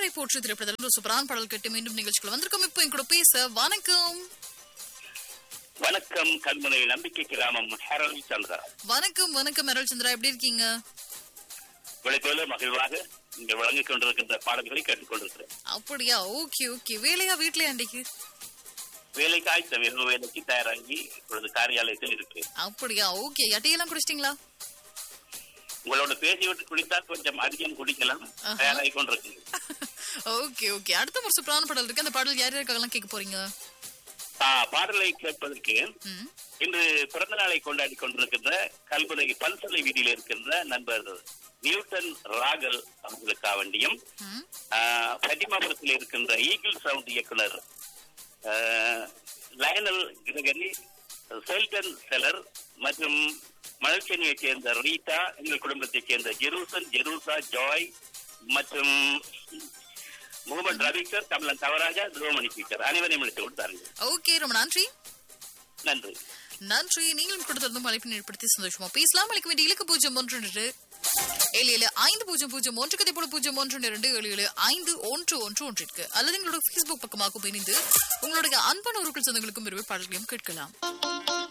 தமிழரை போற்றி திரைப்படத்தில் ஒரு சூப்பரான பாடல் கேட்டு மீண்டும் நிகழ்ச்சிக்குள்ள வந்திருக்கோம் இப்போ என் கூட பேச வணக்கம் வணக்கம் கல்முனை நம்பிக்கை கிராமம் ஹேரல் சந்திரா வணக்கம் வணக்கம் மெரல் சந்திரா எப்படி இருக்கீங்க விளைபோல மகிழ்வாக இங்க வழங்கிக் கொண்டிருக்கின்ற பாடல்களை கேட்டுக்கொண்டிருக்கிறேன் அப்படியா ஓகே ஓகே வேலையா வீட்லயா அன்றைக்கு வேலைக்காய் தவிர வேலைக்கு தயாராகி இப்பொழுது காரியாலயத்தில் இருக்கிறேன் அப்படியா ஓகே டீயெல்லாம் குடிச்சிட்டீங்களா உங்களோட பேசிவிட்டு குடித்தால் கொஞ்சம் அதிகம் குடிக்கலாம் ஆஹா. தயாராகி கொண்டிருக்கிறேன் ஓகே ஓகே அடுத்த ஒரு சூப்பரான பாடல் இருக்கு அந்த பாடல் யார் யாருக்காகலாம் கேட்க போறீங்க ஆ, பாடலை கேட்பதற்கு ம் இன்று பிறந்த நாளை கொண்டாடி கொண்டிருக்கின்ற கல்முனை பல்சலை வீதியில் இருக்கின்ற நண்பர் நியூட்டன் ராகல் அவர்களுக்காக வேண்டியும் ம் ஆ, பட்டிமாபுரத்தில் இருக்கின்ற ஈகிள் சவுண்ட் இயக்குனர் ஆ, லயனல் கிரகரி செல்டன் செலர் மற்றும் மணல்சென்னியைச் சேர்ந்த ரீட்டா எங்கள் குடும்பத்தைச் சேர்ந்த ஜெருசன் ஜெருசா ஜாய் மற்றும் முகமது ரவிக்கர் கமலன் தவராஜா துரோமணி ஸ்பீக்கர் அனைவரையும் அழைத்து கொடுத்தார்கள் ஓகே ரொம்ப நன்றி நன்றி நன்றி நீங்களும் கொடுத்திருந்தும் அழைப்பினை ஏற்படுத்தி சந்தோஷமா பேசலாம் அளிக்க வேண்டிய இலக்கு பூஜ்ஜியம் ஒன்று இரண்டு ஏழு ஏழு ஐந்து பூஜ்ஜியம் பூஜ்ஜியம் ஒன்று கதை போல பூஜ்ஜியம் ஒன்று இரண்டு ஏழு ஏழு ஐந்து ஒன்று ஒன்று ஒன்றிற்கு அல்லது எங்களோட ஃபேஸ்புக் பக்கமாகவும் இணைந்து உங்களுடைய அன்பான உருக்கள் சொந்தங்களுக்கும் விரும்ப பாடல்களையும் கேட்கலாம்